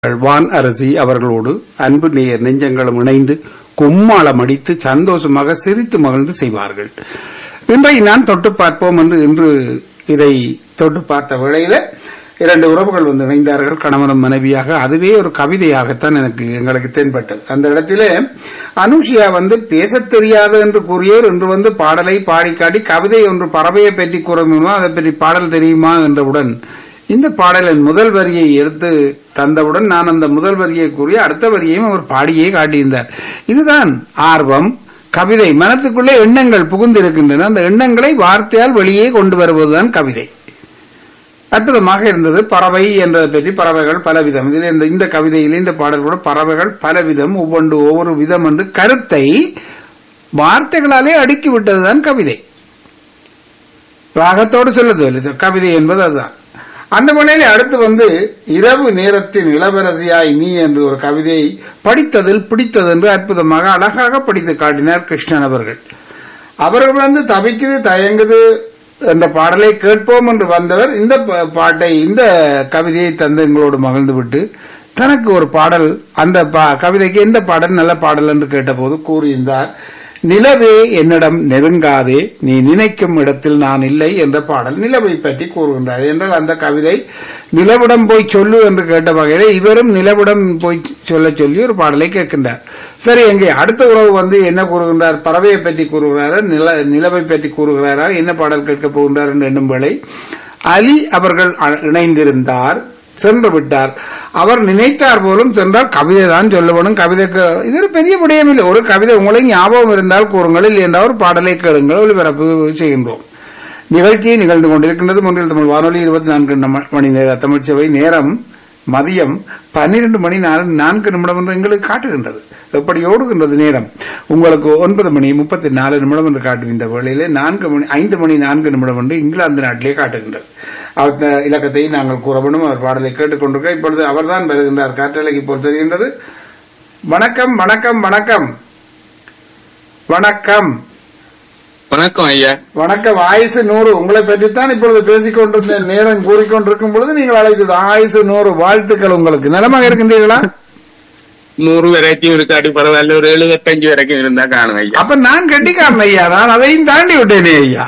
வான் அரசி அவர்களோடு அன்பு நேயர் நெஞ்சங்களும் இணைந்து கும்மாளம் அடித்து சந்தோஷமாக சிரித்து மகிழ்ந்து செய்வார்கள் இன்றை நான் தொட்டு பார்ப்போம் என்று இன்று இதை தொட்டு பார்த்த வேளையில இரண்டு உறவுகள் வந்து இணைந்தார்கள் கணவனும் மனைவியாக அதுவே ஒரு கவிதையாகத்தான் எனக்கு எங்களுக்கு தென்பட்டது அந்த இடத்திலே அனுஷியா வந்து பேசத் தெரியாது என்று கூறியோர் இன்று வந்து பாடலை பாடி காட்டி கவிதை ஒன்று பறவையை பற்றி கூற முடியுமா அதை பற்றி பாடல் தெரியுமா என்றவுடன் இந்த பாடலின் முதல் வரியை எடுத்து தந்தவுடன் நான் அந்த முதல் வரியை கூறி அடுத்த வரியையும் அவர் பாடியே காட்டியிருந்தார் இதுதான் ஆர்வம் கவிதை மனத்துக்குள்ளே எண்ணங்கள் புகுந்திருக்கின்றன அந்த எண்ணங்களை வார்த்தையால் வெளியே கொண்டு வருவதுதான் கவிதை அற்புதமாக இருந்தது பறவை என்றதை பற்றி பறவைகள் பலவிதம் இதில் இந்த இந்த கவிதையில் இந்த பாடல் கூட பறவைகள் பலவிதம் ஒவ்வொன்று ஒவ்வொரு விதம் என்று கருத்தை வார்த்தைகளாலே அடுக்கி விட்டதுதான் கவிதை ராகத்தோடு சொல்லுது கவிதை என்பது அதுதான் அந்த முனையில அடுத்து வந்து இரவு நேரத்தின் இளவரசியாய் நீ என்று ஒரு கவிதையை படித்ததில் பிடித்தது என்று அற்புதமாக அழகாக படித்து காட்டினார் கிருஷ்ணன் அவர்கள் அவர்கள் வந்து தவிக்குது தயங்குது என்ற பாடலை கேட்போம் என்று வந்தவர் இந்த பாட்டை இந்த கவிதையை தந்து எங்களோடு மகிழ்ந்து விட்டு தனக்கு ஒரு பாடல் அந்த கவிதைக்கு எந்த பாடல் நல்ல பாடல் என்று கேட்டபோது கூறியிருந்தார் நிலவே என்னிடம் நெருங்காதே நீ நினைக்கும் இடத்தில் நான் இல்லை என்ற பாடல் நிலவை பற்றி கூறுகின்றார் என்றால் அந்த கவிதை நிலவிடம் போய் சொல்லு என்று கேட்ட வகையில இவரும் நிலவிடம் போய் சொல்ல சொல்லி ஒரு பாடலை கேட்கின்றார் சரி எங்கே அடுத்த உறவு வந்து என்ன கூறுகின்றார் பறவையை பற்றி கூறுகிறாரா நில நிலவை பற்றி கூறுகிறாரா என்ன பாடல் கேட்க போகின்றார் என்று எண்ணும் வேளை அலி அவர்கள் இணைந்திருந்தார் சென்று விட்டார் அவர் நினைத்தார் போலும் சென்றால் கவிதை தான் சொல்ல வேணும் கவிதைக்கு இது ஒரு பெரிய விடயம் இல்லை ஒரு கவிதை உங்களுக்கு ஞாபகம் இருந்தால் கூறுங்கள் இல்லை என்றால் ஒரு பாடலை கேளுங்கள் ஒளிபரப்பு செய்கின்றோம் நிகழ்ச்சி நிகழ்ந்து கொண்டிருக்கின்றது முன்னில் தமிழ் வானொலி இருபத்தி நான்கு மணி நேர தமிழ்ச்சபை நேரம் மதியம் பன்னிரண்டு மணி நான்கு நிமிடம் என்று எங்களுக்கு காட்டுகின்றது எப்படி ஓடுகின்றது நேரம் உங்களுக்கு ஒன்பது மணி முப்பத்தி நாலு நிமிடம் என்று காட்டும் இந்த வேளையிலே நான்கு மணி ஐந்து மணி நான்கு நிமிடம் என்று இங்கிலாந்து நாட்டிலே காட்டுகின்றது அந்த இலக்கத்தை நாங்கள் கூற வேண்டும் அவர் பாடலை கேட்டுக்கொண்டிருக்க இப்பொழுது அவர்தான் வருகின்றார் காற்றலைக்கு போல் தெரிகின்றது வணக்கம் வணக்கம் வணக்கம் வணக்கம் வணக்கம் ஐயா வணக்கம் ஆயுசு நூறு உங்களை பற்றித்தான் இப்பொழுது பேசிக் கொண்டிருந்த நேரம் கூறிக்கொண்டிருக்கும் பொழுது நீங்கள் அழைத்து ஆயுசு நூறு வாழ்த்துக்கள் உங்களுக்கு நலமாக இருக்கின்றீர்களா நூறு வரைக்கும் இருக்காட்டி பரவாயில்ல ஒரு எழுபத்தஞ்சு வரைக்கும் இருந்தா காணும் ஐயா அப்ப நான் கெட்டிக்காரன் ஐயா நான் அதையும் தாண்டி விட்டேனே ஐயா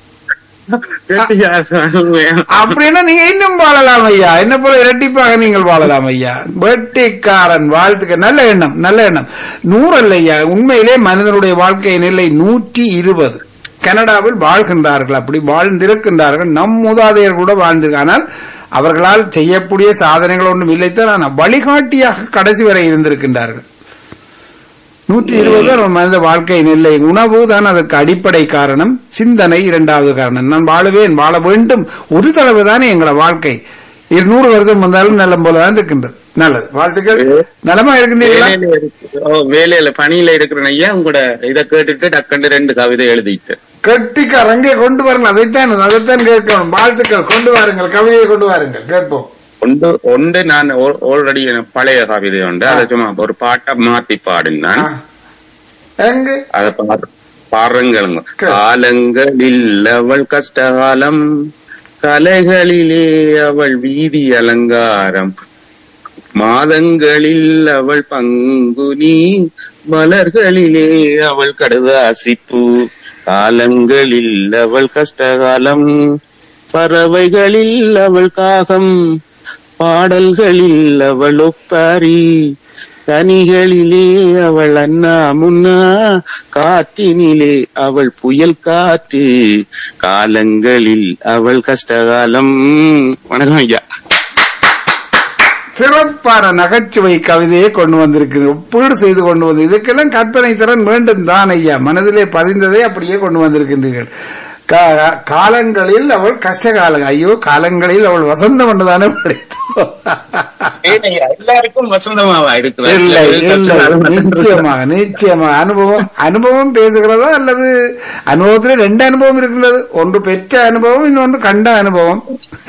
அப்படின்னா நீங்க இன்னும் வாழலாம் ஐயா என்ன போல இரட்டிப்பாக நீங்கள் வாழலாம் ஐயா வெட்டிக்காரன் வாழ்த்துக்க நல்ல எண்ணம் நல்ல எண்ணம் நூறு அல்ல ஐயா உண்மையிலே மனிதனுடைய வாழ்க்கை நிலை நூற்றி இருபது கனடாவில் வாழ்கின்றார்கள் அப்படி வாழ்ந்திருக்கின்றார்கள் நம் மூதாதையர் கூட வாழ்ந்திருக்க ஆனால் அவர்களால் செய்யக்கூடிய சாதனைகள் ஒன்றும் இல்லைத்தான் ஆனால் வழிகாட்டியாக கடைசி வரை இருந்திருக்கின்றார்கள் நூற்றி இருபது மனித வாழ்க்கை நிலை உணவு தான் அதற்கு அடிப்படை காரணம் சிந்தனை இரண்டாவது காரணம் நான் வாழவேன் வாழ வேண்டும் ஒரு தடவை தானே எங்களோட வாழ்க்கை இருநூறு வருஷம் வந்தாலும் நல்லம் போலதான் இருக்கின்றது நல்லது வாழ்த்துக்கள் நலமா இருக்கின்றீங்களா வேலையில பணியில இருக்கிற ஐயா உங்களோட இதை கேட்டுட்டு டக்குண்டு ரெண்டு கவிதை எழுதிட்டு கெட்டிக்கார் அங்கே கொண்டு வரணும் அதைத்தான் அதைத்தான் கேட்கணும் வாழ்த்துக்கள் கொண்டு வாருங்கள் கவிதையை கொண்டு வாருங்கள் கேட்போம் ஒன்று ஒன்று நான் ஆல்ரெடி பழைய கவிதை உண்டு அதை சும்மா ஒரு பாட்டை மாத்தி பாடினான் எங்க அதை பாருங்க காலங்களில் அவள் கஷ்டகாலம் கலைகளிலே அவள் வீதி அலங்காரம் மாதங்களில் அவள் பங்குனி மலர்களிலே அவள் கடுதாசிப்பு காலங்களில் அவள் கஷ்டகாலம் பறவைகளில் அவள் காகம் பாடல்களில் அவள் ஒப்பாரி கனிகளிலே அவள் அண்ணா முன்னா காற்றினிலே அவள் புயல் காற்று காலங்களில் அவள் கஷ்டகாலம் வணக்கம் ஐயா சிறப்பான நகைச்சுவை கவிதையை கொண்டு வந்திருக்கிறது ஒப்பீடு செய்து கொண்டு வந்து இதுக்கெல்லாம் கற்பனை திறன் வேண்டும் தான் ஐயா மனதிலே பதிந்ததை அப்படியே கொண்டு வந்திருக்கின்றீர்கள் காலங்களில் அவள் கஷ்ட காலம் ஐயோ காலங்களில் அவள் வசந்தம் என்றுதானே எல்லாருக்கும் வசந்தமாவா இல்லை இல்லை நிச்சயமாக நிச்சயமாக அனுபவம் அனுபவம் பேசுகிறதா அல்லது அனுபவத்தில் ரெண்டு அனுபவம் இருக்கின்றது ஒன்று பெற்ற அனுபவம் இன்னொன்று கண்ட அனுபவம்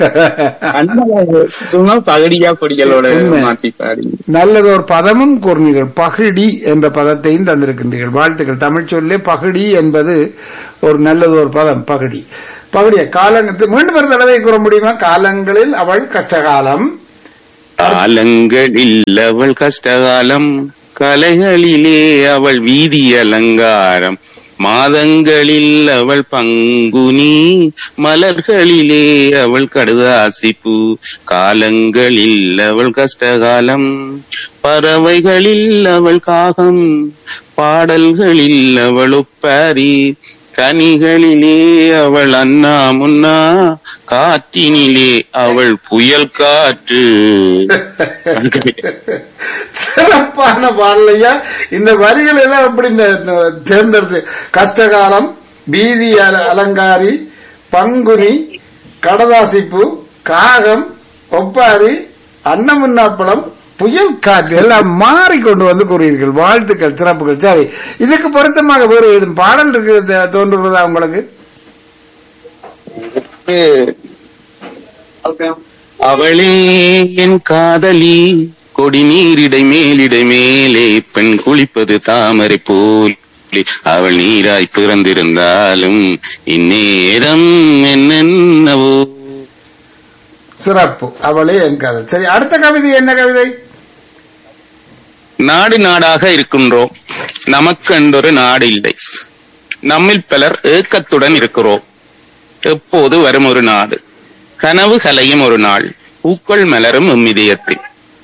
சும்மா பகடியா பொடிகளோட மாத்தி பாடி நல்லது ஒரு பதமும் கூறினீர்கள் பகிடி என்ற பதத்தையும் தந்திருக்கின்றீர்கள் வாழ்த்துக்கள் தமிழ் சொல்லே பகிடி என்பது ஒரு நல்லது ஒரு பதம் பகடி பகுடிய காலங்கள் மீண்டும் ஒரு தடவை கூற முடியுமா காலங்களில் அவள் கஷ்டகாலம் காலங்களில் அவள் கஷ்டகாலம் கலைகளிலே அவள் வீதி அலங்காரம் மாதங்களில் அவள் பங்குனி மலர்களிலே அவள் கடுதாசிப்பு காலங்களில் அவள் கஷ்டகாலம் பறவைகளில் அவள் காகம் பாடல்களில் அவள் ஒப்பாரி கனிகளிலே அவள் அண்ணா முன்னா காற்றினிலே அவள் புயல் காற்று சிறப்பான பாடலையா இந்த வரிகள் எல்லாம் எப்படி இந்த- இந்த தேர்ந்தெடுத்து கஷ்டகாலம் பீதி அல- அலங்காரி பங்குனி கடதாசிப்பு காகம் ஒப்பாரி அன்னமுன்னாப்பழம் புயல் காற்று எல்லாம் மாறி கொண்டு வந்து கூறுவீர்கள் வாழ்த்துக்கள் சிறப்புகள் சரி இதுக்கு பொருத்தமாக வேறு ஏதும் பாடல் இருக்கிறது தோன்றுகிறதா உங்களுக்கு அவளே என் காதலி கொடி நீரிடை மேலிடை மேலே பெண் குளிப்பது தாமரை போல் அவள் நீராய் பிறந்திருந்தாலும் இந்நேரம் என்னென்னவோ சிறப்பு அவளே என் காதல் சரி அடுத்த கவிதை என்ன கவிதை நாடு நாடாக இருக்கின்றோம் நமக்கு என்றொரு நாடு இல்லை நம்மில் பலர் ஏக்கத்துடன் இருக்கிறோம் எப்போது வரும் ஒரு நாடு கனவு கலையும் ஒரு நாள் பூக்கள் மலரும் எம் இதயத்தில்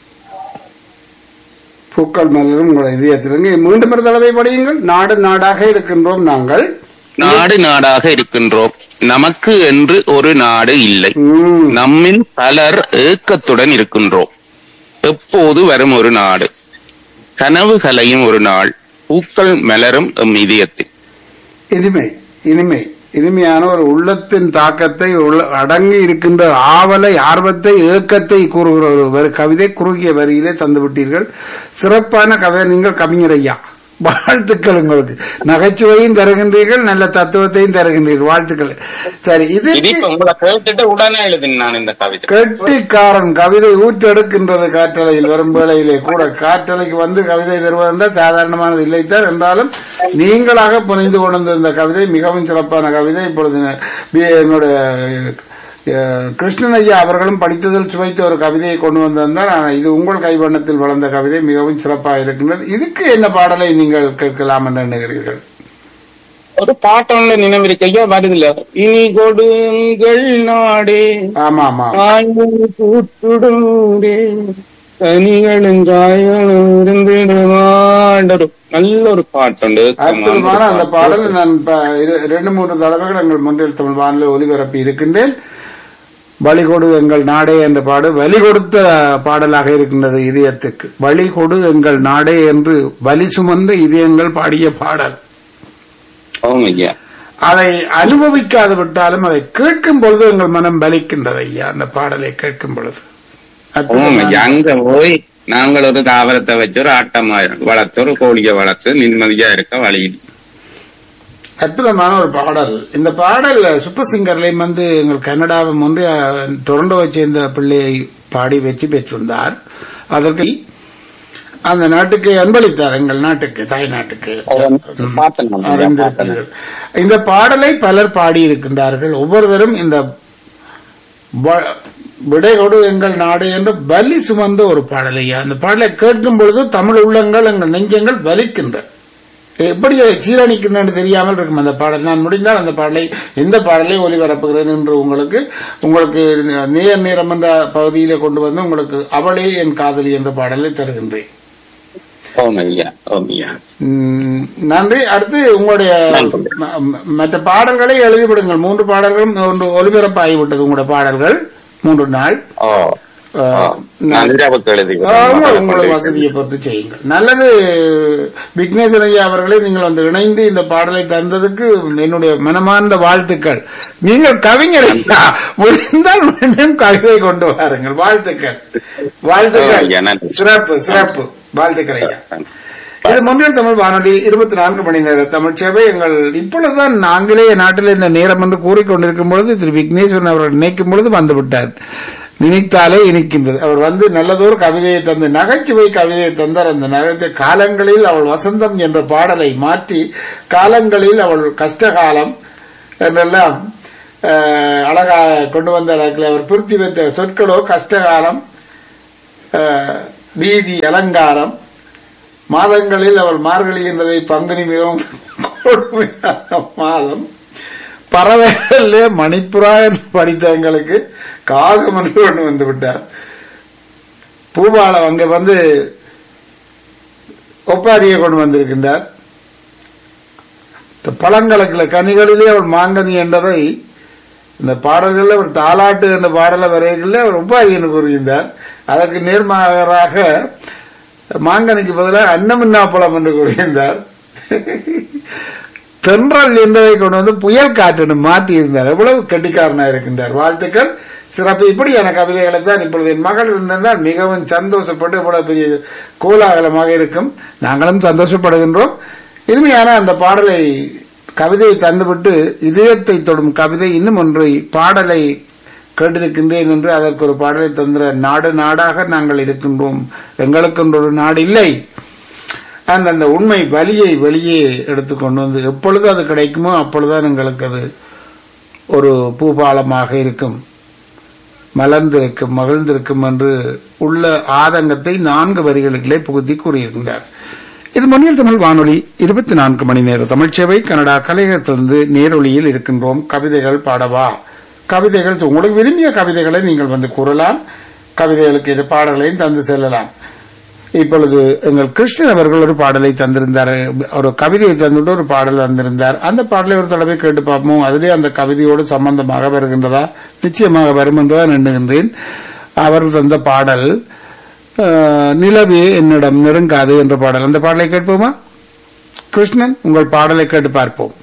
பூக்கள் மலரும் உங்கள் இதயத்திலிருந்து மீண்டும் ஒரு தடவை படியுங்கள் நாடு நாடாக இருக்கின்றோம் நாங்கள் நாடு நாடாக இருக்கின்றோம் நமக்கு என்று ஒரு நாடு இல்லை ம், நம்மில் பலர் ஏக்கத்துடன் இருக்கின்றோம் எப்போது வரும் ஒரு நாடு கனவு கலையும் ஒரு நாள் பூக்கள் மலரும் எம் இதயத்தில் இனிமை இனிமை இனிமையான ஒரு உள்ளத்தின் தாக்கத்தை உள்ள- அடங்கி இருக்கின்ற ஆவலை ஆர்வத்தை ஏக்கத்தை கூறுகிற ஒரு வரி- கவிதை குறுகிய வரியிலே தந்து விட்டீர்கள் சிறப்பான கவிதை நீங்கள் கவிஞர் ஐயா வாழ்த்துக்கள் உங்களுக்கு நகைச்சுவையும் தருகின்றீர்கள் நல்ல தத்துவத்தையும் தருகின்றீர்கள் வாழ்த்துக்கள் சரி இது இது இப்ப உங்களை கேட்டுட்டு உடனே எழுதினேன் நான் இந்த கவிதை கெட்டிக்காரன் கவிதை ஊற்றெடுக்கின்றது காற்றலையில் வரும் வேளையிலே கூட காற்றலைக்கு வந்து கவிதை தருவதென்றால் சாதாரணமானது இல்லைத்தான் என்றாலும் நீங்களாக புனைந்து கொண்டு வந்த இந்த கவிதை மிகவும் சிறப்பான கவிதை இப்பொழுது பி- என்னுடைய அஹ், கிருஷ்ணன் ஐயா அவர்களும் படித்ததில் சுவைத்த ஒரு கவிதையை கொண்டு வந்திருந்தார் ஆனால் இது உங்கள் கைவண்ணத்தில் வளர்ந்த கவிதை மிகவும் சிறப்பாக இருக்கின்றது இதுக்கு என்ன பாடலை நீங்கள் கேட்கலாம் என்று எண்ணுகிறீர்கள் ஒரு பாட்டொன்னு நினைவிருக்கையா வருதுல இனி கொடுங்கள் நாடே ஆமா ஆமா காய்கள் பூத்துடூரே கனிகளும் காய்களும் இருந்திடுவாண்ட ஒரு நல்ல ஒரு பாட்டுண்டு அற்புதமான அந்த பாடல் நான் ப- இரு- ரெண்டு மூன்று தடவைகள் எங்கள் முன்றில் தமிழ் வானிலை ஒலிபரப்பி இருக்கின்றேன் வழி கொடு எங்கள் நாடே என்ற பாடு வலி கொடுத்த பாடலாக இருக்கின்றது இதயத்துக்கு வழி கொடு எங்கள் நாடே என்று வலி சுமந்த இதயங்கள் பாடிய பாடல் ஆமா ஐயா அதை அனுபவிக்காது விட்டாலும் அதை கேட்கும் பொழுது எங்கள் மனம் வலிக்கின்றது ஐயா அந்த பாடலை கேட்கும் பொழுது ஆமா அற்புதமான- ஐயா அங்க போய் நாங்கள் ஒரு தாவரத்தை வச்சு ஒரு ஆட்டமா வளர்த்து ஒரு கோழியை வளர்த்து நிம்மதியா இருக்க வழி அற்புதமான ஒரு பாடல் இந்த பாடல் சூப்பர் சிங்கர்லையும் வந்து எங்கள் கனடாவை முன்றைய டொரண்டோவை சேர்ந்த பிள்ளையை பாடி வெற்றி பெற்றிருந்தார் அதற்கு அந்த நாட்டுக்கு அன்பளித்தார் எங்கள் நாட்டுக்கு தாய் நாட்டுக்கு அறிந்திருப்பீர்கள் இந்த பாடலை பலர் பாடியிருக்கின்றார்கள் ஒவ்வொருவரும் இந்த வ- விடைகொடு எங்கள் நாடு என்று பலி சுமந்த ஒரு பாடலையா அந்த பாடலை கேட்கும் பொழுது தமிழ் உள்ளங்கள் எங்கள் நெஞ்சங்கள் வலிக்கின்றன எப்படி அதை சீரணிக்கின்றன்னு தெரியாமல் இருக்கும் அந்த பாடல் நான் முடிந்தால் அந்த பாடலை எந்த பாடலை ஒளிபரப்புகிறேன் என்று உங்களுக்கு உங்களுக்கு நேர் நேரம் என்ற பகுதியிலே கொண்டு வந்து உங்களுக்கு அவளே என் காதலி என்ற பாடலை தருகின்றேன் ஓம் ஐயா ஓம் ஐயா ம், நன்றி அடுத்து உங்களுடைய நன்றி. ம- ம- மற்ற பாடல்களை எழுதிவிடுங்கள் மூன்று பாடல்களும் ஒன்று ஒலிபரப்பாகிவிட்டது உங்களுடைய பாடல்கள் மூன்று நாள் ஓ அஹ், நான் இரவுக்கு எழுதி ஆமா, உங்களோட வசதியை பொறுத்து செய்யுங்கள் நல்லது விக்னேஸ்வர ஐயா அவர்களே நீங்கள் வந்து இணைந்து இந்த பாடலை தந்ததுக்கு என்னுடைய மனமார்ந்த வாழ்த்துக்கள் நீங்கள் கவிஞர் ஐயா முடிந்தால் மீண்டும் கவிதை கொண்டு வாருங்கள் வாழ்த்துக்கள் ஓ, ஐயா, வாழ்த்துக்கள் நன்றி. சிறப்பு சிறப்பு வாழ்த்துக்கள் ஐயா இது முன்னில் தமிழ் வானொலி இருபத்தி நான்கு மணி நேர தமிழ் சேவை எங்கள் இப்பொழுதுதான் ஆங்கிலேய நாட்டில் இந்த நேரம் என்று கூறிக்கொண்டிருக்கும் பொழுது திரு விக்னேஸ்வரன் அவர்கள் நினைக்கும் பொழுது வந்து விட்டார் நினைத்தாலே இனிக்கின்றது அவர் வந்து நல்லதொரு கவிதையை தந்து நகைச்சுவை கவிதையை தந்தார் அந்த நகைச்சுவை காலங்களில் அவள் வசந்தம் என்ற பாடலை மாற்றி காலங்களில் அவள் கஷ்டகாலம் என்றெல்லாம் அஹ், அழகாக கொண்டு வந்த இடத்துல அவர் பிரித்தி வைத்த சொற்களோ கஷ்டகாலம் அஹ், வீதி அலங்காரம் மாதங்களில் அவள் மார்கழி என்பதை பங்குனி மிகவும் கொடுமையான மாதம் பறவைகளிலே மணிப்புறா என்று படித்த எங்களுக்கு காகம் என்று ஒன்று வந்து விட்டார் பூபாலம் அங்க வந்து ஒப்பாரியை கொண்டு வந்திருக்கின்றார் இந்த பழங்களுக்கு கனிகளிலே அவள் மாங்கனி என்றதை இந்த பாடல்களில் ஒரு தாலாட்டு என்ற பாடல வரைகளில் அவர் ஒப்பாரி என்று கூறுகின்றார் அதற்கு நேர்மாறாக மாங்கனிக்கு பதிலாக அன்னமின்னாப்பழம் என்று கூறுகின்றார் தென்றல் என்பதை கொண்டு வந்து புயல் காற்று மாற்றி இருந்தார் எவ்வளவு கெட்டிக்காரனா இருக்கின்றார் வாழ்த்துக்கள் சிறப்பு இப்படியான கவிதைகளை தான் இப்பொழுது என் மகள் இருந்திருந்தால் மிகவும் சந்தோஷப்பட்டு இவ்வளவு பெரிய கோலாகலமாக இருக்கும் நாங்களும் சந்தோஷப்படுகின்றோம் இனிமையான அந்த பாடலை கவிதையை தந்துவிட்டு இதயத்தை தொடும் கவிதை இன்னும் ஒன்றை பாடலை கேட்டிருக்கின்றேன் என்று அதற்கு ஒரு பாடலை தந்திர நாடு நாடாக நாங்கள் இருக்கின்றோம் எங்களுக்கு ஒரு நாடு இல்லை அந்த அந்த உண்மை வலியை வெளியே எடுத்துக்கொண்டு வந்து எப்பொழுது அது கிடைக்குமோ அப்பொழுதுதான் எங்களுக்கு அது ஒரு பூபாலமாக இருக்கும் மலர்ந்திருக்கும் மகிழ்ந்திருக்கும் என்று உள்ள ஆதங்கத்தை நான்கு வரிகளுக்குள்ளே புகுத்தி கூறியிருக்கின்றார் இது மொழியில் தமிழ் வானொலி இருபத்தி நான்கு மணி நேர தமிழ்ச்சேவை கனடா கலையகத்திலிருந்து நேரொலியில் இருக்கின்றோம் கவிதைகள் பாடவா கவிதைகள் உங்களுக்கு விரும்பிய கவிதைகளை நீங்கள் வந்து கூறலாம் கவிதைகளுக்கு இரு பாடல்களையும் தந்து செல்லலாம் இப்பொழுது எங்கள் கிருஷ்ணன் அவர்கள் ஒரு பாடலை தந்திருந்தார் ஒரு கவிதையை தந்துட்டு ஒரு பாடல் தந்திருந்தார் அந்த பாடலை ஒரு தடவை கேட்டு பார்ப்போம் அதிலே அந்த கவிதையோடு சம்பந்தமாக வருகின்றதா நிச்சயமாக வரும் என்றுதான் எண்ணுகின்றேன் அவர் தந்த பாடல் அஹ், நிலவே என்னிடம் நெருங்காது என்ற பாடல் அந்த பாடலை கேட்போமா கிருஷ்ணன் உங்கள் பாடலை கேட்டு பார்ப்போம்